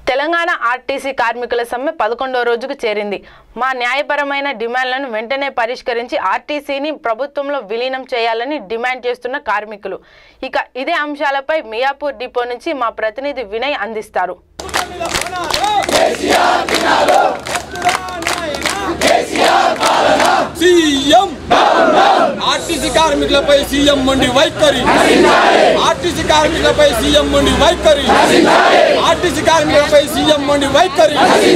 Telangana RTC కార్మికుల సమ్మె పదకొండో రోజుకు చేరింది మా న్యాయపరమైన డిమాండ్లను వెంటనే పరిష్కరించి ఆర్టీసీని ప్రభుత్వంలో విలీనం చేయాలని డిమాండ్ చేస్తున్న కార్మికులు ఇక ఇదే అంశాలపై మియాపూర్ డిపో నుంచి మా ప్రతినిధి వినయ్ అందిస్తారు సీఎం ఆర్టీసీ కార్మికులపై సీఎం మొండి వైఖరి ఆర్టీసీ కార్మికులపై సీఎం మొండి వైఖరి ఆర్టీసీ కార్మికులపై సీఎం మొండి వైఖరి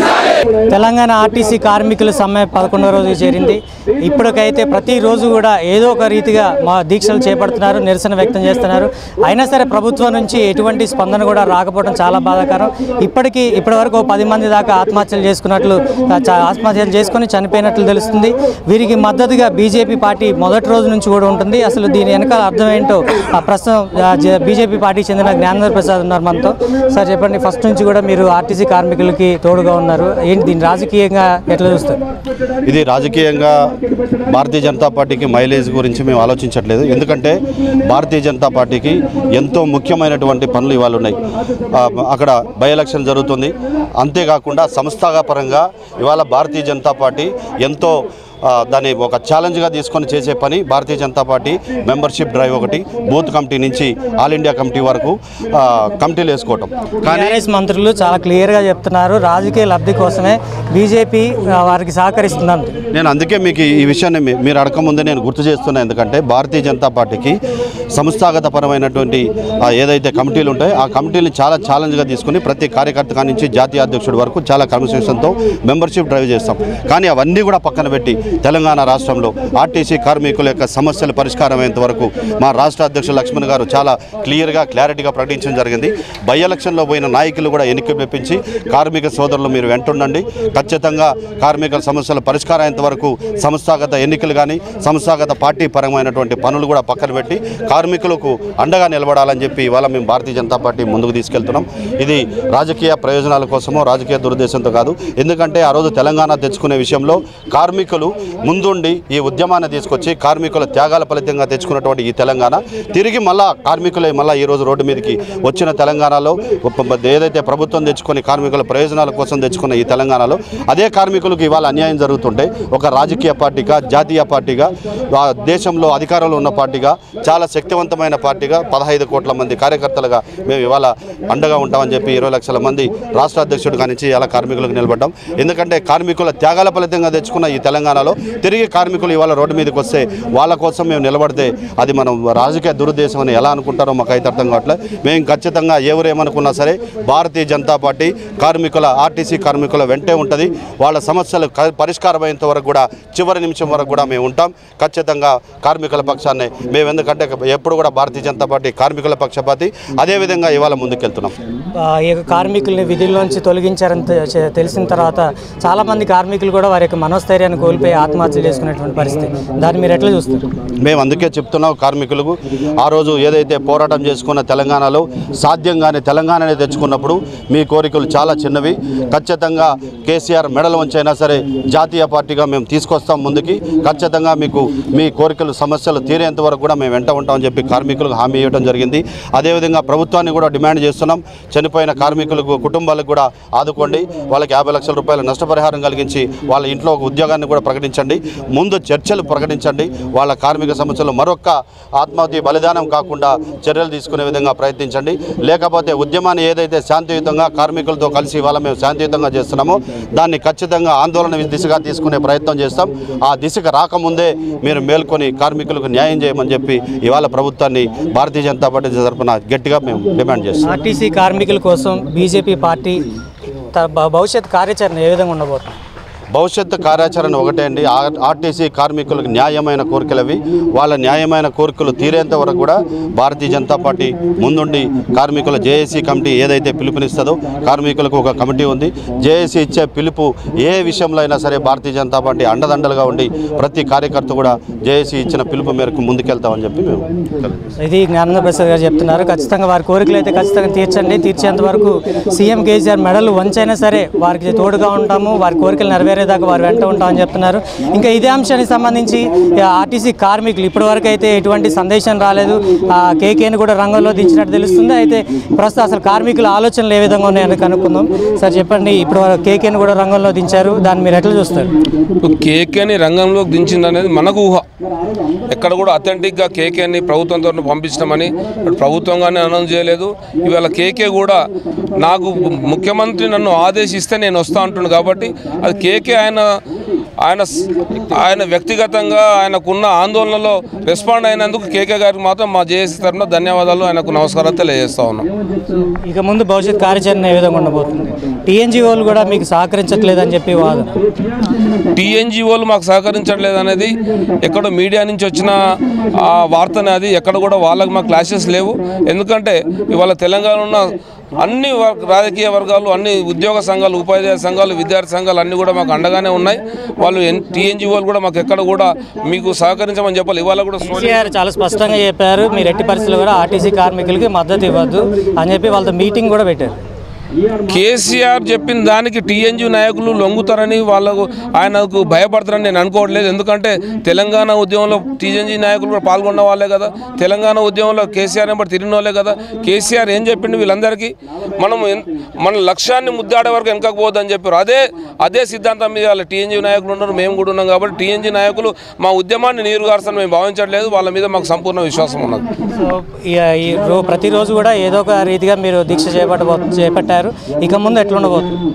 తెలంగాణ ఆర్టీసీ కార్మికుల సమ్మె పదకొండవ రోజు చేరింది ఇప్పటికైతే ప్రతిరోజు కూడా ఏదో ఒక రీతిగా మా దీక్షలు చేపడుతున్నారు నిరసన వ్యక్తం చేస్తున్నారు అయినా సరే ప్రభుత్వం నుంచి ఎటువంటి స్పందన కూడా రాకపోవడం చాలా బాధాకరం ఇప్పటికీ ఇప్పటివరకు ఓ పది మంది దాకా ఆత్మహత్యలు చేసుకున్నట్లు ఆ, చ- ఆత్మహత్యలు చేసుకొని చనిపోయినట్లు తెలుస్తుంది వీరికి మద్దతుగా బీజేపీ పార్టీ మొదటి రోజు నుంచి కూడా ఉంటుంది అసలు దీని వెనకాల అర్థం ఏంటో ఆ ప్రస్తుతం బీజేపీ పార్టీకి చెందిన జ్ఞానేంద్ర ప్రసాద్ ఉన్నారు మనతో సార్ చెప్పండి ఫస్ట్ నుంచి కూడా మీరు ఆర్టీసీ కార్మికులకి తోడుగా ఉన్నారు ఏంటి దీన్ని రాజకీయంగా ఎట్లా చూస్తారు ఇది రాజకీయంగా భారతీయ జనతా పార్టీకి మైలేజ్ గురించి మేము ఆలోచించట్లేదు ఎందుకంటే భారతీయ జనతా పార్టీకి ఎంతో ముఖ్యమైనటువంటి పనులు ఇవాళ ఉన్నాయి ఆ, అక్కడ బై ఎలక్షన్ జరుగుతుంది అంతేకాకుండా సంస్థాగత పరంగా ఇవాళ భారతీయ జనతా పార్టీ ఎంతో ఆ, దాన్ని ఒక ఛాలెంజ్గా తీసుకొని చేసే పని Bharatiya Janata party membership drive ఒకటి బూత్ కమిటీ నుంచి ఆల్ ఇండియా కమిటీ వరకు ఆ, కమిటీలు వేసుకోవటం కానీ కాంగ్రెస్ మంత్రులు చాలా క్లియర్గా చెప్తున్నారు రాజకీయ లబ్ధి కోసమే బీజేపీ ఆ, వారికి సహకరిస్తుందంట నేను అందుకే మీకు ఈ విషయాన్ని మీ- మీరు అడగముందే నేను గుర్తు చేస్తున్నా ఎందుకంటే భారతీయ జనతా పార్టీకి సంస్థాగత పరమైనటువంటి ఆ, ఏదైతే కమిటీలు ఉంటాయో ఆ కమిటీని చాలా ఛాలెంజ్గా తీసుకుని ప్రతి కార్యకర్త కాడి నుంచి జాతీయ అధ్యక్షుడి వరకు చాలా క్రమశిక్షణతో మెంబర్షిప్ డ్రైవ్ చేస్తాం కానీ అవన్నీ కూడా పక్కన పెట్టి తెలంగాణ రాష్ట్రంలో ఆర్టీసీ కార్మికుల యొక్క సమస్యలు పరిష్కారం అయ్యేంత వరకు మా రాష్ట్ర అధ్యక్షుడు లక్ష్మణ్ గారు చాలా క్లియర్గా క్లారిటీగా ప్రకటించడం జరిగింది బై ఎలక్షన్లో పోయిన నాయకులు కూడా ఎన్నిక మెప్పించి కార్మిక సోదరులు మీరు వెంటుండండి ఖచ్చితంగా కార్మికుల సమస్యల పరిష్కారం అయ్యేంత వరకు సంస్థాగత ఎన్నికలు కానీ సంస్థాగత పార్టీ పరమైనటువంటి పనులు కూడా పక్కన పెట్టి కార్మికులకు అండగా నిలబడాలని చెప్పి ఇవాళ మేము భారతీయ జనతా పార్టీ ముందుకు తీసుకెళ్తున్నాం ఇది రాజకీయ ప్రయోజనాల కోసమో రాజకీయ దురుద్దేశంతో కాదు ఎందుకంటే ఆ రోజు తెలంగాణ తెచ్చుకునే విషయంలో కార్మికులు ముందుండి ఈ ఉద్యమాన్ని తీసుకొచ్చి కార్మికుల త్యాగాల ఫలితంగా తెచ్చుకున్నటువంటి ఈ తెలంగాణ తిరిగి మళ్ళా కార్మికులే మళ్ళా ఈ రోజు రోడ్డు మీదకి వచ్చిన తెలంగాణలో ఒప్ప- ఏదైతే ప్రభుత్వం తెచ్చుకొని కార్మికుల ప్రయోజనాల కోసం తెచ్చుకున్న ఈ తెలంగాణలో అదే కార్మికులకు ఇవాళ అన్యాయం జరుగుతుంటే ఒక రాజకీయ పార్టీగా జాతీయ పార్టీగా ఆ దేశంలో అధికారంలో ఉన్న పార్టీగా చాలా శక్తివంతమైన పార్టీగా పదహైదు కోట్ల మంది కార్యకర్తలుగా మేము ఇవాళ అండగా ఉంటామని చెప్పి ఇరవై లక్షల మంది రాష్ట్ర అధ్యక్షుడు కానించి ఇలా కార్మికులకు నిలబడ్డాం ఎందుకంటే కార్మికుల త్యాగాల ఫలితంగా తెచ్చుకున్న ఈ తెలంగాణలో తిరిగి కార్మికులు ఇవాళ రోడ్డు మీదకి వస్తే వాళ్ళ కోసం మేము నిలబడితే అది మనం రాజకీయ దురుద్దేశం అని ఎలా అనుకుంటారో మాకు అయితే అర్థం కావట్లేదు మేము ఖచ్చితంగా ఎవరేమనుకున్నా సరే భారతీయ జనతా పార్టీ కార్మికుల ఆర్టీసీ కార్మికుల వెంటే ఉంటుంది వాళ్ళ సమస్యలు క- పరిష్కారం అయ్యేంత వరకు కూడా చివరి నిమిషం వరకు కూడా మేము ఉంటాం ఖచ్చితంగా కార్మికుల పక్షాన్ని మేము ఎందుకంటే ఎప్పుడు కూడా భారతీయ జనతా పార్టీ కార్మికుల పక్షపాతి అదేవిధంగా ఇవాళ ముందుకెళ్తున్నాం ఆ, ఈ యొక్క కార్మికుల్ని విధుల్లోంచి తొలగించారని తె- చె- తెలిసిన తర్వాత చాలామంది కార్మికులు కూడా వారి యొక్క మనోస్థైర్యాన్ని కోల్పోయి ఆత్మహత్యలు చేసుకునేటువంటి పరిస్థితి దాన్ని మీరు ఎట్లా చూస్తారు మేము అందుకే చెప్తున్నాం కార్మికులకు ఆ రోజు ఏదైతే పోరాటం చేసుకున్న తెలంగాణలో సాధ్యంగానే తెలంగాణనే తెచ్చుకున్నప్పుడు మీ కోరికలు చాలా చిన్నవి ఖచ్చితంగా కేసీఆర్ మెడల్ వంచైనా సరే జాతీయ పార్టీగా మేము తీసుకొస్తాం ముందుకి ఖచ్చితంగా మీకు మీ కోరికలు సమస్యలు తీరేంత వరకు కూడా మేము వెంట ఉంటామని చెప్పి కార్మికులకు హామీ ఇవ్వడం జరిగింది అదేవిధంగా ప్రభుత్వాన్ని కూడా డిమాండ్ చేస్తున్నాం చనిపోయిన కార్మికులకు కుటుంబాలకు కూడా ఆదుకోండి వాళ్ళకి యాభై లక్షల రూపాయల నష్టపరిహారం కలిగించి వాళ్ళ ఇంట్లో ఒక ఉద్యోగాన్ని కూడా ప్రకటించండి ముందు చర్చలు ప్రకటించండి వాళ్ళ కార్మిక సమస్యలు మరొక్క ఆత్మహత్య బలిదానం కాకుండా చర్యలు తీసుకునే విధంగా ప్రయత్నించండి లేకపోతే ఉద్యమాన్ని ఏదైతే శాంతియుతంగా కార్మికులతో కలిసి ఇవాళ మేము శాంతియుతంగా చేస్తున్నామో దాన్ని ఖచ్చితంగా ఆందోళన దిశగా తీసుకునే ప్రయత్నం చేస్తాం ఆ దిశగా రాకముందే మీరు మేల్కొని కార్మికులకు న్యాయం చేయమని చెప్పి ఇవాళ ప్రభుత్వాన్ని భారతీయ జనతా పార్టీ తరఫున గట్టిగా మేము డిమాండ్ చేస్తాం ఆర్టీసీ కార్మికుల కోసం బీజేపీ పార్టీ త- భ- భవిష్యత్ కార్యాచరణ ఏ విధంగా ఉండబోతుంది భవిష్యత్తు కార్యాచరణ ఒకటే అండి ఆర్- ఆర్టీసీ కార్మికులకు న్యాయమైన కోరికలు అవి వాళ్ళ న్యాయమైన కోరికలు తీరేంత వరకు కూడా భారతీయ జనతా పార్టీ ముందుండి కార్మికుల జేఏసీ కమిటీ ఏదైతే పిలుపునిస్తుందో కార్మికులకు ఒక కమిటీ ఉంది జేఏసీ ఇచ్చే పిలుపు ఏ విషయంలో అయినా సరే భారతీయ జనతా పార్టీ అండదండలుగా ఉండి ప్రతి కార్యకర్త కూడా జేఏసీ ఇచ్చిన పిలుపు మేరకు ముందుకెళ్తామని చెప్పి మేము తెలియజేస్తాం. ఇది జ్ఞానంద ప్రసాద్ గారు చెప్తున్నారు ఖచ్చితంగా వారి కోరికలు అయితే ఖచ్చితంగా తీర్చండి తీర్చేంత వరకు సీఎం కేసీఆర్ మెడలు వంచైనా సరే వారికి తోడుగా ఉంటాము వారి కోరికలు నెరవేరే తీసుకునేదాకా వారు వెంట ఉంటామని చెప్తున్నారు ఇంకా ఇదే అంశానికి సంబంధించి ఆ, ఆర్టీసీ కార్మికులు ఇప్పటివరకు అయితే ఎటువంటి సందేశం రాలేదు ఆ, కేకేని కూడా రంగంలో దించినట్టు తెలుస్తుంది అయితే ప్రస్తుతం అసలు కార్మికుల ఆలోచనలు ఏ విధంగా ఉన్నాయని కనుక్కుందాం సార్ చెప్పండి ఇప్పుడు కేకేని కూడా రంగంలో దించారు దాన్ని మీరు ఎట్లా చూస్తారు ఇప్పుడు కేకేని రంగంలోకి దించింది అనేది మనకు ఊహ ఎక్కడ కూడా అథెంటిక్గా కేకేని ప్రభుత్వంతో పంపించడమని ఇప్పుడు ప్రభుత్వంగానే అనౌన్స్ చేయలేదు ఇవాళ కేకే కూడా నాకు ముఖ్యమంత్రి నన్ను ఆదేశిస్తే నేను వస్తా అంటుండు కాబట్టి అది కేకే ఆయన ఆయన స్- ఆయన వ్యక్తిగతంగా ఆయనకున్న ఆందోళనలో రెస్పాండ్ అయినందుకు కేకే గారికి మాత్రం మా జేఏసీ తరఫున ధన్యవాదాలు ఆయనకు నమస్కారాలు తెలియజేస్తా ఉన్నాం ఇక ముందు భవిష్యత్ కార్యాచరణ ఏ విధంగా ఉండబోతుంది టీఎన్జిఓలు కూడా మీకు సహకరించట్లేదని చెప్పి వాదన టీఎన్జిఓలు మాకు సహకరించట్లేదు అనేది ఎక్కడో మీడియా నుంచి వచ్చిన ఆ వార్తనే అది ఎక్కడ కూడా వాళ్ళకి మా క్లాషెస్ లేవు ఎందుకంటే ఇవాళ తెలంగాణ ఉన్న అన్ని వర్- రాజకీయ వర్గాలు అన్ని ఉద్యోగ సంఘాలు ఉపాధ్యాయ సంఘాలు విద్యార్థి సంఘాలు అన్నీ కూడా మాకు అండగానే ఉన్నాయి వాళ్ళు టీఎన్జిఓలు కూడా మాకు ఎక్కడ కూడా మీకు సహకరించమని చెప్పాలి ఇవాళ కూడా సోనియా కేసీఆర్ చాలా స్పష్టంగా చెప్పారు మీరు ఎట్టి పరిస్థితుల్లో కూడా ఆర్టీసీ కార్మికులకి మద్దతు ఇవ్వద్దు అని చెప్పి వాళ్ళతో మీటింగ్ కూడా పెట్టారు కేసీఆర్ చెప్పిన దానికి టీఎన్జీ నాయకులు లొంగుతారని వాళ్ళకు ఆయనకు భయపడతారని నేను అనుకోవట్లేదు ఎందుకంటే తెలంగాణ ఉద్యమంలో టీఎన్జీ నాయకులు కూడా పాల్గొన్న వాళ్ళే కదా తెలంగాణ ఉద్యమంలో కేసీఆర్ నెంబర్ తిరిగిన వాళ్ళే కదా కేసీఆర్ ఏం చెప్పిండు వీళ్ళందరికీ మనం ఎన్- మన లక్ష్యాన్ని ముద్దాడే వరకు వెనకపోవద్దని చెప్పారు అదే అదే సిద్ధాంతం మీద వాళ్ళ టీఎన్జీ నాయకులు ఉన్నారు మేము కూడా ఉన్నాం కాబట్టి టీఎన్జీ నాయకులు మా ఉద్యమాన్ని నీరుగార్చని మేము భావించట్లేదు వాళ్ళ మీద మాకు సంపూర్ణ విశ్వాసం ఉన్నది సో ఈ ఈ రో ప్రతిరోజు కూడా ఏదో ఒక రీతిగా మీరు దీక్ష చేపట్టబో చేపట్టారు ఇక ముందు ఎట్లా ఉండబోతుంది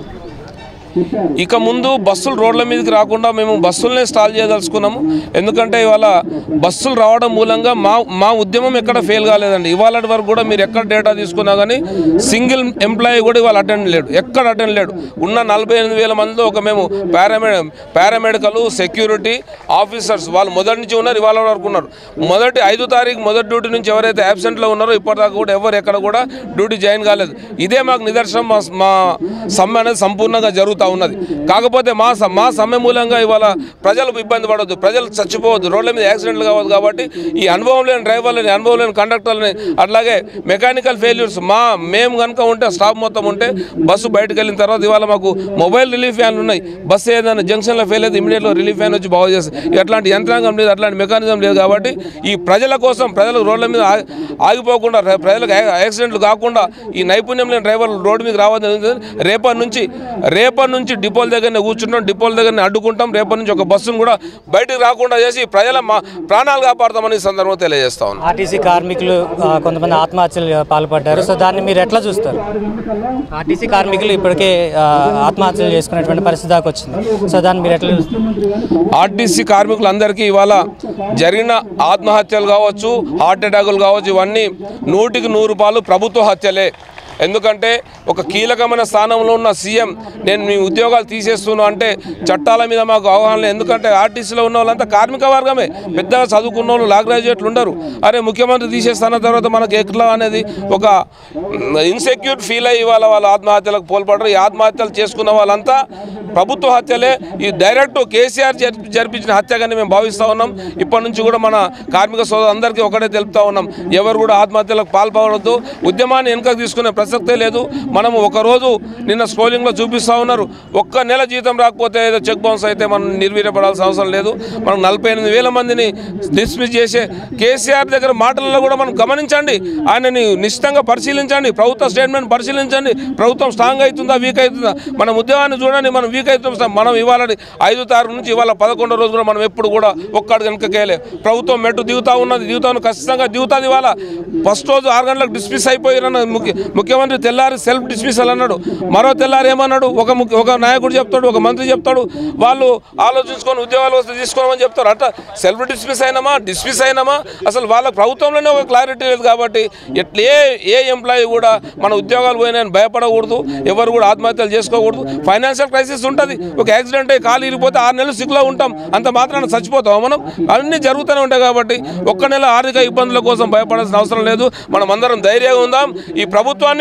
ఇక ముందు బస్సులు రోడ్ల మీదకి రాకుండా మేము బస్సులనే స్టాల్ చేయదలుచుకున్నాము ఎందుకంటే ఇవాళ బస్సులు రావడం మూలంగా మా మా ఉద్యమం ఎక్కడ ఫెయిల్ కాలేదండి ఇవాళ వరకు కూడా మీరు ఎక్కడ డేటా తీసుకున్నా కానీ సింగిల్ ఎంప్లాయీ కూడా ఇవాళ అటెండ్ లేడు ఎక్కడ అటెండ్ లేడు ఉన్న నలభై ఎనిమిది వేల మందిలో ఒక మేము పారామె పారామెడికల్ సెక్యూరిటీ ఆఫీసర్స్ వాళ్ళు మొదటి నుంచి ఉన్నారు ఇవాళ వరకు ఉన్నారు మొదటి ఐదు తారీఖు మొదటి డ్యూటీ నుంచి ఎవరైతే అబ్సెంట్లో ఉన్నారో ఇప్పటిదాకా కూడా ఎవరు ఎక్కడ కూడా డ్యూటీ జాయిన్ కాలేదు ఇదే మాకు నిదర్శనం మా మా సమ్మె అనేది సంపూర్ణంగా జరుగుతూ ఉన్నది కాకపోతే మా స- మా సమ్మె మూలంగా ఇవాళ ప్రజలు ఇబ్బంది పడవద్దు ప్రజలు చచ్చిపోవద్దు రోడ్ల మీద యాక్సిడెంట్లు కావద్దు కాబట్టి ఈ అనుభవం లేని డ్రైవర్లని అనుభవం లేని కండక్టర్లని అట్లాగే మెకానికల్ ఫెయిల్యూర్స్ మా మేము కనుక ఉంటే స్టాఫ్ మొత్తం ఉంటే బస్సు బయటకు వెళ్ళిన తర్వాత ఇవాళ మాకు మొబైల్ రిలీఫ్ ఫ్యాన్లు ఉన్నాయి బస్సు ఏదైనా జంక్షన్లో ఫెయిల్ అయితే ఇమీడియట్గా రిలీఫ్ ఫ్యాన్ వచ్చి బాగు చేస్తుంది అట్లాంటి యంత్రాంగం లేదు అట్లాంటి మెకానిజం లేదు కాబట్టి ఈ ప్రజల కోసం ప్రజలు రోడ్ల మీద ఆ- ఆగిపోకుండా రే- ప్రజలకు యా- యాక్సిడెంట్లు కాకుండా ఈ నైపుణ్యం లేని డ్రైవర్లు రోడ్డు మీద రావద్దని రేపటి నుంచి రేపటి నుంచి డిపోల దగ్గరనే కూర్చుంటాం డిపోల దగ్గరనే అడ్డుకుంటాం రేపటి నుంచి ఒక బస్సును కూడా బయటకు రాకుండా చేసి ప్రజల మా ప్రాణాలు కాపాడతామని ఈ సందర్భంగా తెలియజేస్తా ఉన్నాం ఆర్టీసీ కార్మికులు ఆ, కొంతమంది ఆత్మహత్యలు పాల్పడ్డారు సో దాన్ని మీరు ఎట్లా చూస్తారు ఆర్టీసీ కార్మికులు ఇప్పటికే ఆ, ఆత్మహత్యలు చేసుకునేటువంటి పరిస్థితి దాకా వచ్చింది సో దాన్ని మీరు ఎట్లా చూస్తారు ఆర్టీసీ కార్మికులందరికీ ఇవాళ జరిగిన ఆత్మహత్యలు కావచ్చు హార్ట్ అటాకులు కావచ్చు ఇవన్నీ నూటికి నూరు రూపాయలు ప్రభుత్వ హత్యలే ఎందుకంటే ఒక కీలకమైన స్థానంలో ఉన్న సీఎం నేను మీ ఉద్యోగాలు తీసేస్తున్నాను అంటే చట్టాల మీద మాకు అవగాహన లేదు ఎందుకంటే ఆర్టీసీలో ఉన్న వాళ్ళంతా కార్మిక వర్గమే పెద్దగా చదువుకున్న వాళ్ళు లా గ్రాడ్యుయేట్లు ఉండరు అరే ముఖ్యమంత్రి తీసేస్తున్న తర్వాత మనకు ఎట్లా అనేది ఒక ఇన్సెక్యూర్ ఫీల్ అయ్యి వాళ్ళ వాళ్ళ ఆత్మహత్యలకు పోల్పడరు ఈ ఆత్మహత్యలు చేసుకున్న వాళ్ళంతా ప్రభుత్వ హత్యలే ఈ డైరెక్ట్ కేసీఆర్ జరిపి- జరిపించిన హత్యగానే మేము భావిస్తూ ఉన్నాం ఇప్పటి నుంచి కూడా మన కార్మిక సోదరు అందరికీ ఒకటే తెలుపుతా ఉన్నాం ఎవరు కూడా ఆత్మహత్యలకు పాల్పడవద్దు ఉద్యమాన్ని వెనుకకు తీసుకునే ప్రసక్తే లేదు మనము ఒకరోజు నిన్న స్క్రోలింగ్లో చూపిస్తూ ఉన్నారు ఒక్క నెల జీతం రాకపోతే ఏదో చెక్ బౌన్స్ అయితే మనం నిర్వీర్యపడాల్సిన అవసరం లేదు మనం నలభై ఎనిమిది వేల మందిని డిస్మిస్ చేసే కేసీఆర్ దగ్గర మాటలలో కూడా మనం గమనించండి ఆయనని నిశ్చితంగా పరిశీలించండి ప్రభుత్వ స్టేట్మెంట్ పరిశీలించండి ప్రభుత్వం స్ట్రాంగ్ అవుతుందా వీక్ అవుతుందా మన ఉద్యమాన్ని చూడండి మనం వీక్ అవుతాం మనం ఇవాళ ఐదు తారీఖు నుంచి ఇవాళ పదకొండో రోజు కూడా మనం ఎప్పుడు కూడా ఒక్కడు వెనకకేలే ప్రభుత్వం మెట్టు దిగుతా ఉన్నది దిగుతాను ఖచ్చితంగా దిగుతుంది ఇవాళ ఫస్ట్ రోజు ఆరు గంటలకు డిస్మిస్ అయిపోయిన ముఖ్య ముఖ్యమంత్రి తెల్లారి సెల్ఫ్ డిస్మిసల్ అన్నాడు మరో తెల్లారి ఏమన్నాడు ఒక ముఖ్య ఒక నాయకుడు చెప్తాడు ఒక మంత్రి చెప్తాడు వాళ్ళు ఆలోచించుకొని ఉద్యోగాలు వస్తే తీసుకోమని చెప్తారు అట్లా సెల్ఫ్ డిస్మిస్ అయినామా డిస్మిస్ అయినామా అసలు వాళ్ళ ప్రభుత్వంలోనే ఒక క్లారిటీ లేదు కాబట్టి ఎట్లా ఏ ఏ ఎంప్లాయీ కూడా మన ఉద్యోగాలు పోయినాయని భయపడకూడదు ఎవరు కూడా ఆత్మహత్యలు చేసుకోకూడదు ఫైనాన్షియల్ క్రైసిస్ ఉంటుంది ఒక యాక్సిడెంట్ అయ్యి కాలు ఇరిగిపోతే ఆరు నెలలు సిక్లో ఉంటాం అంత మాత్రాన చచ్చిపోతాం మనం అన్నీ జరుగుతూనే ఉంటాయి కాబట్టి ఒక్క నెల ఆర్థిక ఇబ్బందుల కోసం భయపడాల్సిన అవసరం లేదు మనం అందరం ధైర్యంగా ఉందాం ఈ ప్రభుత్వాన్ని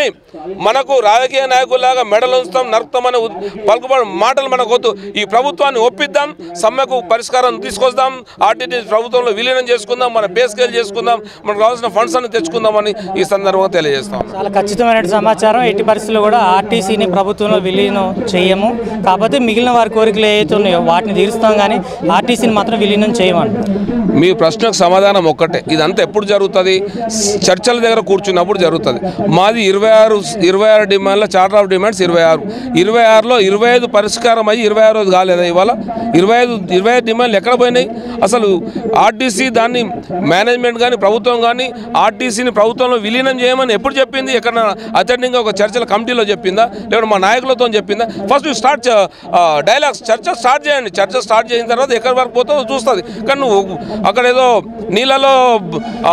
మనకు రాజకీయ నాయకుల్లాగా మెడలు ఉంచుతాం నరుకుతామని ఉద్- పలుకుబడి మాటలు మనకు వద్దు ఈ ప్రభుత్వాన్ని ఒప్పిద్దాం సమ్మెకు పరిష్కారం తీసుకొద్దాం ఆర్టీటీ ప్రభుత్వంలో విలీనం చేసుకుందాం మన పే స్కేల్ చేసుకుందాం మనకు కావాల్సిన ఫండ్స్ అన్ని తెచ్చుకుందామని ఈ సందర్భంగా తెలియజేస్తాం చాలా ఖచ్చితమైన సమాచారం ఎట్టి పరిస్థితుల్లో కూడా ఆర్టీసీని ప్రభుత్వంలో విలీనం చేయము కాకపోతే మిగిలిన వారి కోరికలు ఏవైతే ఉన్నాయో వాటిని తీరుస్తాం కానీ ఆర్టీసీని మాత్రం విలీనం చేయమండి మీ ప్రశ్నకు సమాధానం ఒక్కటే ఇదంతా ఎప్పుడు జరుగుతుంది చర్చల దగ్గర కూర్చున్నప్పుడు జరుగుతుంది మాది ఇరవై ఆరు ఇరవై ఆరు డిమాండ్ల చార్టర్ ఆఫ్ డిమాండ్స్ ఇరవై ఆరు ఇరవై ఆరులో ఇరవై ఐదు పరిష్కారం అయ్యి ఇరవై ఆరు కాలేదా ఇవాళ ఇరవై ఐదు ఇరవై ఐదు డిమాండ్లు ఎక్కడ పోయినాయి అసలు ఆర్టీసీ దాన్ని మేనేజ్మెంట్ కానీ ప్రభుత్వం కానీ ఆర్టీసీని ప్రభుత్వంలో విలీనం చేయమని ఎప్పుడు చెప్పింది ఎక్కడ అటెండింగ్ ఒక చర్చల కమిటీలో చెప్పిందా లేకపోతే మా నాయకులతో చెప్పిందా ఫస్ట్ స్టార్ట్ డైలాగ్స్ చర్చ స్టార్ట్ చేయండి చర్చ స్టార్ట్ చేసిన తర్వాత ఎక్కడి వరకు పోతుందో చూస్తుంది కానీ నువ్వు అక్కడ ఏదో నీళ్ళలో ఆ,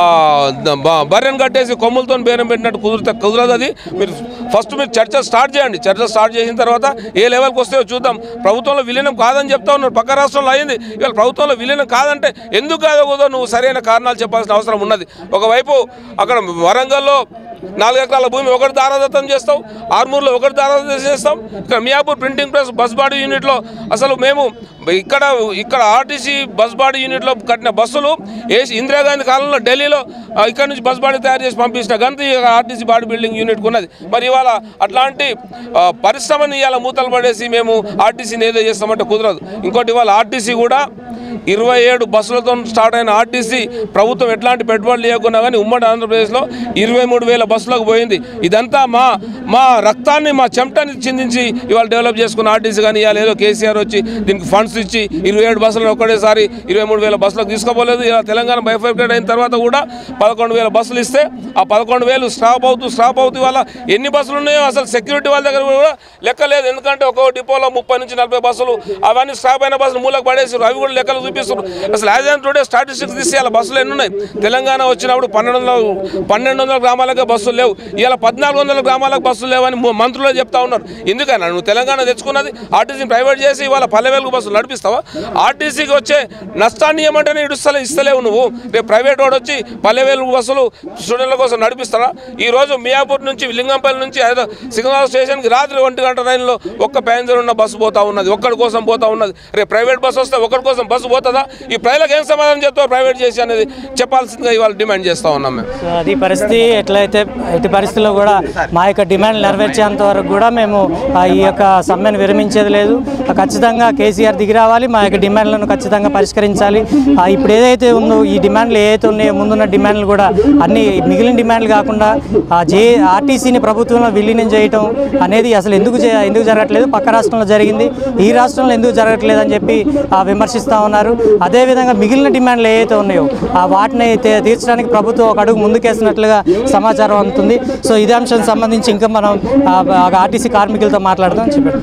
బ- బర్రెను కట్టేసి కొమ్ములతో బేరం పెట్టినట్టు కుదిరితే కుదరదు అది మీరు ఫస్ట్ మీరు చర్చ స్టార్ట్ చేయండి చర్చ స్టార్ట్ చేసిన తర్వాత ఏ లెవెల్కి వస్తాయో చూద్దాం ప్రభుత్వంలో విలీనం కాదని చెప్తా ఉన్నారు పక్క రాష్ట్రంలో అయింది ఇవాళ ప్రభుత్వంలో విలీనం కాదంటే ఎందుకు కాదో కుదో నువ్వు సరైన కారణాలు చెప్పాల్సిన అవసరం ఉన్నది ఒకవైపు అక్కడ వరంగల్లో నాలుగు ఎకరాల భూమి ఒకటి దారాదత్తం చేస్తాం ఆర్మూర్లో ఒకటి దారాదత్తం చేస్తాం ఇక్కడ Miyapur printing press bus body యూనిట్లో అసలు మేము ఇక్కడ ఇక్కడ ఆర్టీసీ బస్ బాడీ యూనిట్లో కట్టిన బస్సులు ఏసి ఇందిరాగాంధీ కాలంలో ఢిల్లీలో ఆ, ఇక్కడ నుంచి బస్ బాడీ తయారు చేసి పంపించిన గంత ఈ ఆర్టీసీ బాడీ బిల్డింగ్ యూనిట్కి ఉన్నది మరి ఇవాళ అట్లాంటి ఆ, పరిశ్రమని ఇవాళ మూతలు పడేసి మేము ఆర్టీసీని ఏదో చేస్తామంటే కుదరదు ఇంకోటి ఇవాళ ఆర్టీసీ కూడా ఇరవై ఏడు బస్సులతో స్టార్ట్ అయిన ఆర్టీసీ ప్రభుత్వం ఎట్లాంటి పెట్టుబడులు లేకున్నా కానీ ఉమ్మడి ఆంధ్రప్రదేశ్లో ఇరవై మూడు వేల బస్సులకు పోయింది ఇదంతా మా మా రక్తాన్ని మా చెమటని చిందించి ఇవాళ డెవలప్ చేసుకున్న ఆర్టీసీ కానీ ఇవాళ ఏదో కేసీఆర్ వచ్చి దీనికి ఫండ్స్ ఇచ్చి ఇరవై ఏడు బస్సులను ఒక్కటేసారి ఇరవై మూడు వేల బస్సులకు తీసుకోపోలేదు ఇలా తెలంగాణ బైఫర్కేట్ అయిన తర్వాత కూడా పదకొండు వేల బస్సులు ఇస్తే ఆ పదకొండు వేలు స్టాప్ అవుతూ స్టాప్ అవుతూ ఇవాళ ఎన్ని బస్సులు ఉన్నాయో అసలు సెక్యూరిటీ వాళ్ళ దగ్గర కూడా లెక్క లేదు ఎందుకంటే ఒక్కో డిపోలో ముప్పై నుంచి నలభై బస్సులు అవన్నీ స్టాప్ అయిన బస్సులు మూలకు పడేసారు అవి కూడా లెక్కలు చూపిస్తారు అసలు యాజ్ అండ్ టుడే స్టాటిస్టిక్స్ తీసి ఇలా బస్సులు ఎన్ని ఉన్నాయి తెలంగాణ వచ్చినప్పుడు పన్నెండు వందల పన్నెండు వందల గ్రామాలకు బస్సులు లేవు ఇలా పద్నాలుగు వందల గ్రామాలకు బస్సులు లేవని ము- మంత్రులే చెప్తా ఉన్నారు ఎందుకన్నా నువ్వు తెలంగాణ తెచ్చుకున్నది ఆర్టీసీని ప్రైవేట్ చేసి ఇవాళ పల్లె వెలుగు బస్సులు నడిపిస్తావా ఆర్టీసీకి వచ్చే నష్టాన్ని ఏమంటేనే ఇడుస్తలే ఇస్తలేవు నువ్వు రేపు ప్రైవేట్ వాడు వచ్చి పల్లె వెలుగు బస్సులు స్టూడెంట్ల కోసం నడిపిస్తారా ఈ రోజు మియాపూర్ నుంచి లింగంపల్లి నుంచి హైదరా- సికింద్రాబాద్ స్టేషన్కి రాత్రి ఒంటి గంట ట్రైన్లో ఒక్క ప్యాసింజర్ ఉన్న బస్సు పోతా ఉన్నది ఒక్కడి కోసం పోతా ఉన్నది రేపు ప్రైవేట్ బస్సు వస్తే ఒకరి కోసం బస్సు పోతుందా ఈ ప్రజలకు ఏం సమాధానం చెప్తావు ప్రైవేట్ చేసి అనేది చెప్పాల్సిందిగా ఇవాళ డిమాండ్ చేస్తా ఉన్నాం మేము సో అది పరిస్థితి ఎట్లయితే ఎట్టి పరిస్థితుల్లో కూడా మా యొక్క డిమాండ్ నెరవేర్చేంత వరకు కూడా మేము ఆ, ఈ యొక్క సమ్మెను విరమించేది లేదు ఆ, ఖచ్చితంగా కేసీఆర్ దిగి రావాలి మా యొక్క డిమాండ్లను ఖచ్చితంగా పరిష్కరించాలి ఆ, ఇప్పుడు ఏదైతే ఉందో ఈ డిమాండ్లు ఏదైతే ఉన్నాయో ముందున్న డిమాండ్లు కూడా అన్ని మిగిలిన డిమాండ్లు కాకుండా ఆ జే ఆర్టీసీని ప్రభుత్వంలో విలీనం చేయటం అనేది అసలు ఎందుకు చే- ఎందుకు జరగట్లేదు పక్క రాష్ట్రంలో జరిగింది ఈ రాష్ట్రంలో ఎందుకు జరగట్లేదు అని చెప్పి ఆ, విమర్శిస్తూ ఉన్నారు అదేవిధంగా మిగిలిన డిమాండ్లు ఏవైతే ఉన్నాయో ఆ వాటిని తీ- తీర్చడానికి ప్రభుత్వం ఒక అడుగు ముందుకేసినట్లుగా సమాచారం అందుతుంది సో ఇదే అంశానికి సంబంధించి ఇంకా మనం ఆ, ఆ ఆర్టీసీ కార్మికులతో మాట్లాడదాం చెప్పండి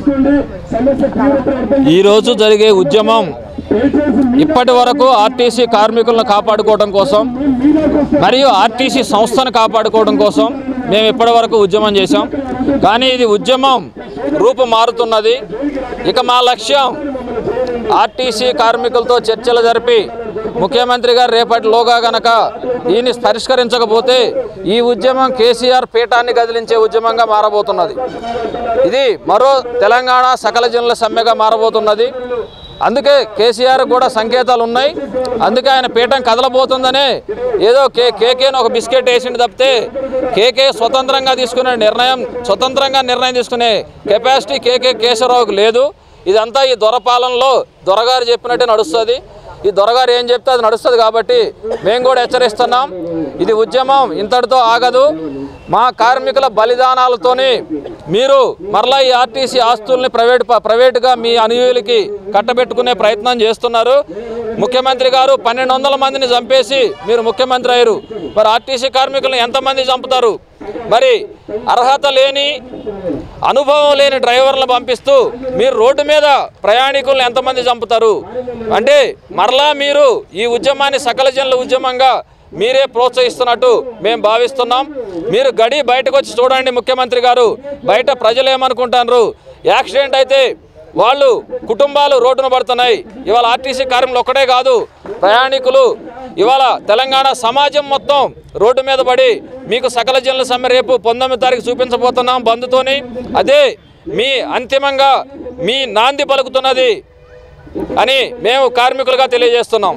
ఈరోజు జరిగే ఉద్యమం ఇప్పటి వరకు ఆర్టీసీ కార్మికులను కాపాడుకోవడం కోసం మరియు ఆర్టీసీ సంస్థను కాపాడుకోవడం కోసం మేము ఇప్పటి వరకు ఉద్యమం చేశాం కానీ ఇది ఉద్యమం రూపు మారుతున్నది ఇక మా లక్ష్యం ఆర్టీసీ కార్మికులతో చర్చలు జరిపి ముఖ్యమంత్రి గారు రేపటిలోగా గనక దీన్ని పరిష్కరించకపోతే ఈ ఉద్యమం కేసీఆర్ పీఠాన్ని కదిలించే ఉద్యమంగా మారబోతున్నది ఇది మరో తెలంగాణ సకల జనుల సమ్మెగా మారబోతున్నది అందుకే కేసీఆర్ కూడా సంకేతాలు ఉన్నాయి అందుకే ఆయన పీఠం కదలబోతుందనే ఏదో కే కేకేని ఒక బిస్కెట్ వేసిండు తప్పితే కేకే స్వతంత్రంగా తీసుకునే నిర్ణయం స్వతంత్రంగా నిర్ణయం తీసుకునే కెపాసిటీ కేకే కేశవరావుకు లేదు ఇదంతా ఈ దొరపాలనలో దొరగారు చెప్పినట్టే నడుస్తుంది ఈ దొరగారు ఏం చెప్తే అది నడుస్తుంది కాబట్టి మేము కూడా హెచ్చరిస్తున్నాం ఇది ఉద్యమం ఇంతటితో ఆగదు మా కార్మికుల బలిదానాలతోని మీరు మరలా ఈ ఆర్టీసీ ఆస్తుల్ని ప్రైవేట్ ప్రైవేటుగా మీ అనుయూలకి కట్టబెట్టుకునే ప్రయత్నం చేస్తున్నారు ముఖ్యమంత్రి గారు పన్నెండు వందల మందిని చంపేసి మీరు ముఖ్యమంత్రి అయ్యారు మరి ఆర్టీసీ కార్మికులను ఎంతమంది చంపుతారు మరి అర్హత లేని అనుభవం లేని డ్రైవర్లను పంపిస్తూ మీరు రోడ్డు మీద ప్రయాణికులను ఎంతమంది చంపుతారు అంటే మరలా మీరు ఈ ఉద్యమాన్ని సకల జనుల ఉద్యమంగా మీరే ప్రోత్సహిస్తున్నట్టు మేము భావిస్తున్నాం మీరు గడి బయటకు వచ్చి చూడండి ముఖ్యమంత్రి గారు బయట ప్రజలు ఏమనుకుంటారు యాక్సిడెంట్ అయితే వాళ్ళు కుటుంబాలు రోడ్డున పడుతున్నాయి ఇవాళ ఆర్టీసీ కార్మికులు ఒక్కటే కాదు ప్రయాణికులు ఇవాళ తెలంగాణ సమాజం మొత్తం రోడ్డు మీద పడి మీకు సకల జనుల సమ్మె రేపు పంతొమ్మిది తారీఖు చూపించబోతున్నాం బంధుతోని అదే మీ అంతిమంగా మీ నాంది పలుకుతున్నది అని మేము కార్మికులుగా తెలియజేస్తున్నాం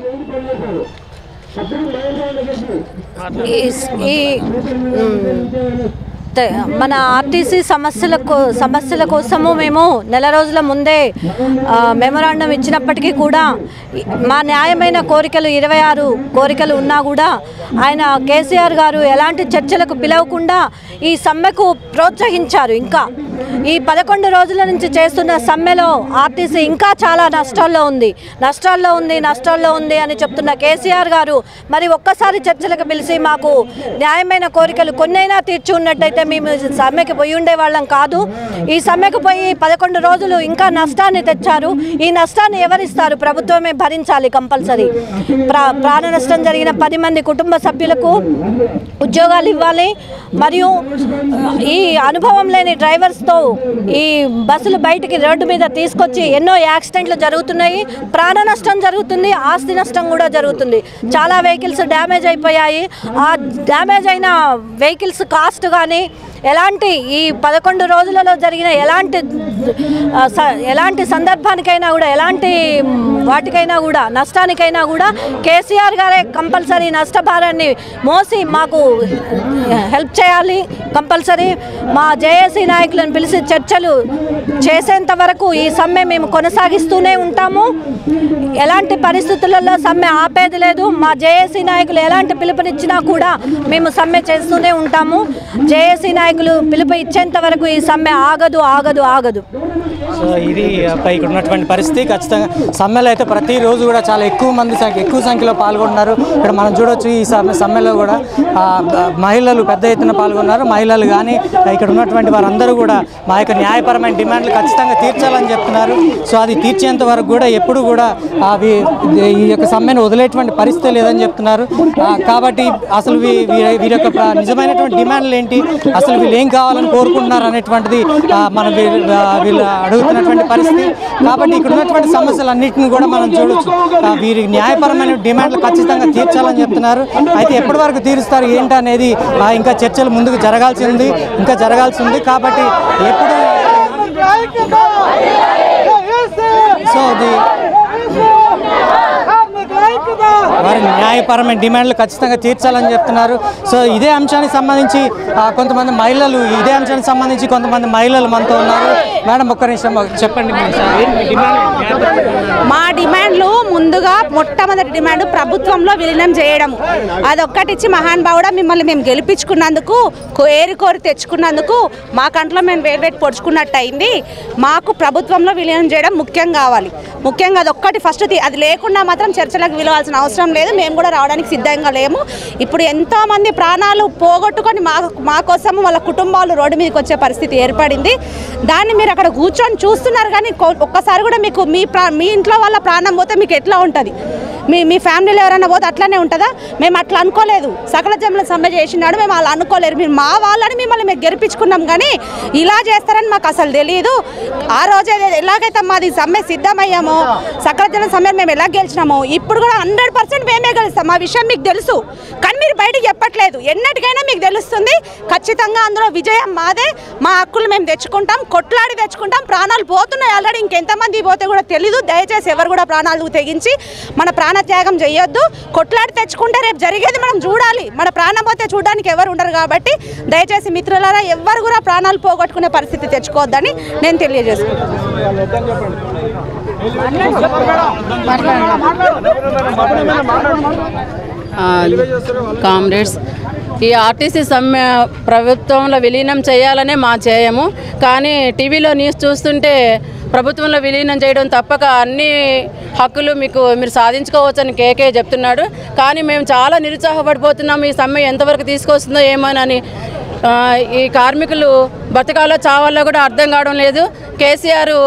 ఈ ఈ మ్, త- మన ఆర్టీసీ సమస్యల కో- సమస్యల కోసము మేము నెల రోజుల ముందే ఆ, మెమరాండం ఇచ్చినప్పటికీ కూడా ఈ- మా న్యాయమైన కోరికలు ఇరవై ఆరు కోరికలు ఉన్నా కూడా ఆయన కేసీఆర్ గారు ఎలాంటి చర్చలకు పిలవకుండా ఈ సమ్మెకు ప్రోత్సహించారు ఇంకా ఈ పదకొండు రోజుల నుంచి చేస్తున్న సమ్మెలో ఆర్టీసీ ఇంకా చాలా నష్టాల్లో ఉంది నష్టాల్లో ఉంది నష్టాల్లో ఉంది అని చెప్తున్న కేసీఆర్ గారు మరి ఒక్కసారి చర్చలకు పిలిచి మాకు న్యాయమైన కోరికలు కొన్నైనా తీర్చి ఉన్నట్టయితే మేము సమ్మెకి పోయి ఉండే వాళ్ళం కాదు ఈ సమ్మెకు పోయి పదకొండు రోజులు ఇంకా నష్టాన్ని తెచ్చారు ఈ నష్టాన్ని ఎవరిస్తారు ప్రభుత్వమే భరించాలి కంపల్సరీ ప్రా ప్రాణ నష్టం జరిగిన పది మంది కుటుంబ సభ్యులకు ఉద్యోగాలు ఇవ్వాలి మరియు ఈ అనుభవం లేని డ్రైవర్స్తో ఈ బస్సులు బయటికి రోడ్డు మీద తీసుకొచ్చి ఎన్నో యాక్సిడెంట్లు జరుగుతున్నాయి ప్రాణ నష్టం జరుగుతుంది ఆస్తి నష్టం కూడా జరుగుతుంది చాలా వెహికల్స్ డ్యామేజ్ అయిపోయాయి ఆ డ్యామేజ్ అయిన వెహికల్స్ కాస్ట్ కానీ ఎలాంటి ఈ పదకొండు రోజులలో జరిగిన ఎలాంటి ఆ, స- ఎలాంటి సందర్భానికైనా కూడా ఎలాంటి మ్, వాటికైనా కూడా నష్టానికైనా కూడా కేసీఆర్ గారే కంపల్సరీ నష్టభారాన్ని మోసి మాకు హెల్ప్ చేయాలి కంపల్సరీ మా జేఏసీ నాయకులను పిలిచి చర్చలు చేసేంత వరకు ఈ సమ్మె మేము కొనసాగిస్తూనే ఉంటాము ఎలాంటి పరిస్థితులలో సమ్మె ఆపేది లేదు మా జేఏసీ నాయకులు ఎలాంటి పిలుపునిచ్చినా కూడా మేము సమ్మె చేస్తూనే ఉంటాము జేఏసీ నాయకులు పిలుపు ఇచ్చేంత వరకు ఈ సమ్మె ఆగదు ఆగదు ఆగదు సో ఇది పై ఇక్కడ ఉన్నటువంటి పరిస్థితి ఖచ్చితంగా సమ్మెలో అయితే ప్రతిరోజు కూడా చాలా ఎక్కువ మంది సంఖ్య ఎక్కువ సంఖ్యలో పాల్గొంటున్నారు ఇక్కడ మనం చూడొచ్చు ఈ సమ్మె సమ్మెలో కూడా ఆ, బ- మహిళలు పెద్ద ఎత్తున పాల్గొన్నారు మహిళలు కానీ ఇక్కడ ఉన్నటువంటి వారందరూ కూడా మా యొక్క న్యాయపరమైన డిమాండ్లు ఖచ్చితంగా తీర్చాలని చెప్తున్నారు సో అది తీర్చేంత వరకు కూడా ఎప్పుడు కూడా అవి ఈ యొక్క సమ్మెను వదిలేటువంటి పరిస్థితి లేదని చెప్తున్నారు ఆ, కాబట్టి అసలు వీ- వీ- వీరి యొక్క ప్ర- నిజమైనటువంటి డిమాండ్లు ఏంటి అసలు వీళ్ళు ఏం కావాలని కోరుకుంటున్నారు అనేటువంటిది ఆ, మన వీ- ఆ, వీళ్ళు అడుగుతున్నటువంటి పరిస్థితి కాబట్టి ఇక్కడ ఉన్నటువంటి సమస్యలన్నింటిని కూడా మనం చూడొచ్చు ఆ, వీరి న్యాయపరమైన డిమాండ్లు ఖచ్చితంగా తీర్చాలని చెప్తున్నారు అయితే ఎప్పటి వరకు తీరుస్తారు ఏంటి అనేది ఆ, ఇంకా చర్చలు ముందుకు జరగాల్సి ఉంది ఇంకా జరగాల్సి ఉంది కాబట్టి ఎప్పుడు సో అది వారి న్యాయపరమైన డిమాండ్లు ఖచ్చితంగా తీర్చాలని చెప్తున్నారు సో ఇదే అంశానికి సంబంధించి ఆ, కొంతమంది మహిళలు ఇదే అంశానికి సంబంధించి కొంతమంది మహిళలు మనతో ఉన్నారు మేడం ఒక్క నిమిషం చెప్పండి మీ మీ డిమాండ్ న్యాయపరమైన మా డిమాండ్లు ముందుగా మొట్టమొదటి డిమాండ్ ప్రభుత్వంలో విలీనం చేయడం అదొక్కటిచ్చి మహానుభావుడా మిమ్మల్ని మేము గెలిపించుకున్నందుకు కో- ఏరి కోరి తెచ్చుకున్నందుకు మా కంట్లో మేము వేరువేటి పొడుచుకున్నట్టు అయింది మాకు ప్రభుత్వంలో విలీనం చేయడం ముఖ్యం కావాలి ముఖ్యంగా అదొక్కటి ఫస్ట్ ది- అది లేకుండా మాత్రం చర్చలకు విలువాల్సిన అవసరం లేదు మేము కూడా రావడానికి సిద్ధంగా లేము ఇప్పుడు ఎంతోమంది ప్రాణాలు పోగొట్టుకొని మా మా కోసం వాళ్ళ కుటుంబాలు రోడ్డు మీదకి వచ్చే పరిస్థితి ఏర్పడింది దాన్ని మీరు అక్కడ కూర్చొని చూస్తున్నారు కానీ కొ- ఒక్కసారి కూడా మీకు మీ ప్రా మీ ఇంట్లో వాళ్ళ ప్రాణం పోతే మీకు ఎట్లా ఉంటుంది మీ మీ ఫ్యామిలీలో ఎవరైనా పోతే అట్లనే ఉంటుందా మేము అట్లా అనుకోలేదు సకల జన్మల సమ్మె చేసినాడు మేము అలా అనుకోలేరు మీరు మా వాళ్ళని మిమ్మల్ని మేము గెలిపించుకున్నాం కానీ ఇలా చేస్తారని మాకు అసలు తెలియదు ఆ రోజు ఏదైతే- ఎలాగైతే మాది సమ్మె సిద్ధమయ్యామో సకల జన సమ్మె మేము ఎలా గెలిచినామో ఇప్పుడు కూడా హండ్రెడ్ పర్సెంట్ మేమే గెలుస్తాం మా విషయం మీకు తెలుసు కానీ మీరు బయటికి చెప్పట్లేదు ఎన్నటికైనా మీకు తెలుస్తుంది ఖచ్చితంగా అందులో విజయం మాదే మా హక్కులు మేము తెచ్చుకుంటాం కొట్లాడి తెచ్చుకుంటాం ప్రాణాలు పోతున్నాయి ఆల్రెడీ ఇంకెంతమంది పోతే కూడా తెలీదు దయచేసి ఎవరు కూడా ప్రాణాలు తెగించి మన ప్రాణత్యాగం చేయొద్దు కొట్లాడి తెచ్చుకుంటే రేపు జరిగేది మనం చూడాలి మన ప్రాణం పోతే చూడడానికి ఎవరు ఉండరు కాబట్టి దయచేసి మిత్రులారా ఎవరు కూడా ప్రాణాలు పోగొట్టుకునే పరిస్థితి తెచ్చుకోవద్దని నేను తెలియజేసుకుంటాను కామ్రేడ్స్ ఈ ఆర్టీసీ సమ్మె ప్రభుత్వంలో విలీనం చేయాలనే మా చేయము కానీ టీవీలో న్యూస్ చూస్తుంటే ప్రభుత్వంలో విలీనం చేయడం తప్పక అన్ని హక్కులు మీకు మీరు సాధించుకోవచ్చని కేకే చెప్తున్నాడు కానీ మేము చాలా నిరుత్సాహపడిపోతున్నాం ఈ సమ్మె ఎంతవరకు తీసుకొస్తుందో ఏమోనని ఆ, ఈ కార్మికులు బతకాలో చావాలో కూడా అర్థం కావడం లేదు కేసీఆర్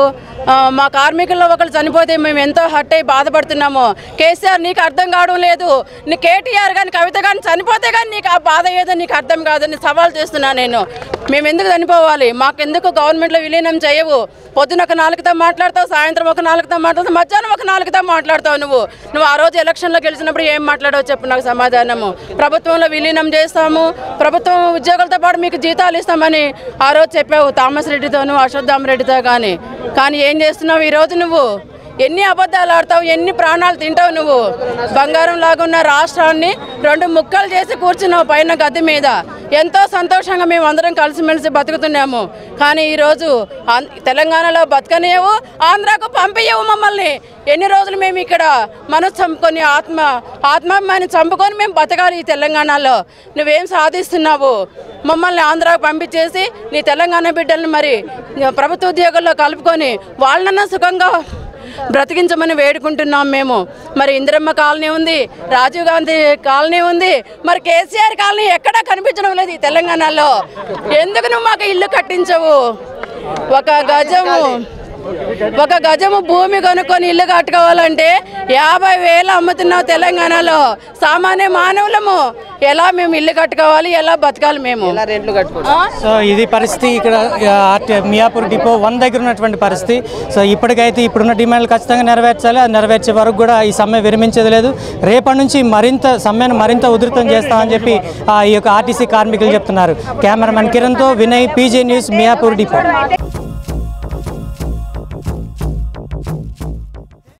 ఆ, మా కార్మికుల్లో ఒకరు చనిపోతే మేము ఎంతో హట్ అయి బాధపడుతున్నాము కేసీఆర్ నీకు అర్థం కావడం లేదు నీ కేటీఆర్ కానీ కవిత కానీ చనిపోతే కానీ నీకు ఆ బాధ ఏదో నీకు అర్థం కాదని సవాల్ చేస్తున్నా నేను మేము ఎందుకు చనిపోవాలి మాకెందుకు గవర్నమెంట్లో విలీనం చేయవు పొద్దున ఒక నాలుగుతో మాట్లాడతావు సాయంత్రం ఒక నాలుగుతో మాట్లాడతావు మధ్యాహ్నం ఒక నాలుగుతో మాట్లాడతావు నువ్వు నువ్వు ఆ రోజు ఎలక్షన్లో గెలిచినప్పుడు ఏం మాట్లాడావు చెప్పు నాకు సమాధానము ప్రభుత్వంలో విలీనం చేస్తాము ప్రభుత్వం ఉద్యోగులతో పాటు మీకు జీతాలు ఇస్తామని ఆ రోజు చెప్పావు థామస్ రెడ్డితోను అశ్వత్థామ రెడ్డితో కానీ కానీ ఏం చేస్తున్నావు ఈరోజు నువ్వు ఎన్ని అబద్ధాలు ఆడతావు ఎన్ని ప్రాణాలు తింటావు నువ్వు బంగారం లాగున్న రాష్ట్రాన్ని రెండు ముక్కలు చేసి కూర్చున్నావు పైన గద్దె మీద ఎంతో సంతోషంగా మేము అందరం కలిసిమెలిసి బతుకుతున్నాము కానీ ఈరోజు ఆం- తెలంగాణలో బతకనియవు ఆంధ్రాకు పంపించవు మమ్మల్ని ఎన్ని రోజులు మేము ఇక్కడ మనసు చంపుకొని ఆత్మ ఆత్మాభిమాన్ని చంపుకొని మేము బతకాలి ఈ తెలంగాణలో నువ్వేం సాధిస్తున్నావు మమ్మల్ని ఆంధ్రాకు పంపించేసి నీ తెలంగాణ బిడ్డల్ని మరి ప్రభుత్వ ఉద్యోగాల్లో కలుపుకొని వాళ్ళనన్నా సుఖంగా బ్రతికించమని వేడుకుంటున్నాం మేము మరి ఇందిరమ్మ కాలనీ ఉంది రాజీవ్ గాంధీ కాలనీ ఉంది మరి కేసీఆర్ కాలనీ ఎక్కడా కనిపించడం లేదు ఈ తెలంగాణలో ఎందుకు నువ్వు మాకు ఇల్లు కట్టించవు ఒక గజము ఒక గజము భూమి కొనుక్కొని ఇల్లు కట్టుకోవాలంటే యాభై వేలు అమ్ముతున్నావు తెలంగాణలో సామాన్య మానవులము ఎలా మేము ఇల్లు కట్టుకోవాలి ఎలా బతకాలి మేము ఆ? సో ఇది పరిస్థితి ఇక్కడ ఆ, ఆర్టీ- మియాపూర్ డిపో వన్ దగ్గర ఉన్నటువంటి పరిస్థితి సో ఇప్పటికైతే ఇప్పుడున్న డిమాండ్లు ఖచ్చితంగా నెరవేర్చాలి అది నెరవేర్చే వరకు కూడా ఈ సమ్మె విరమించేది లేదు రేపటి నుంచి మరింత సమ్మెను మరింత ఉధృతం చేస్తామని చెప్పి ఆ, ఈ యొక్క ఆర్టీసీ కార్మికులు చెప్తున్నారు కెమెరామెన్ కిరణ్తో Vinay PJ news Miyapur depot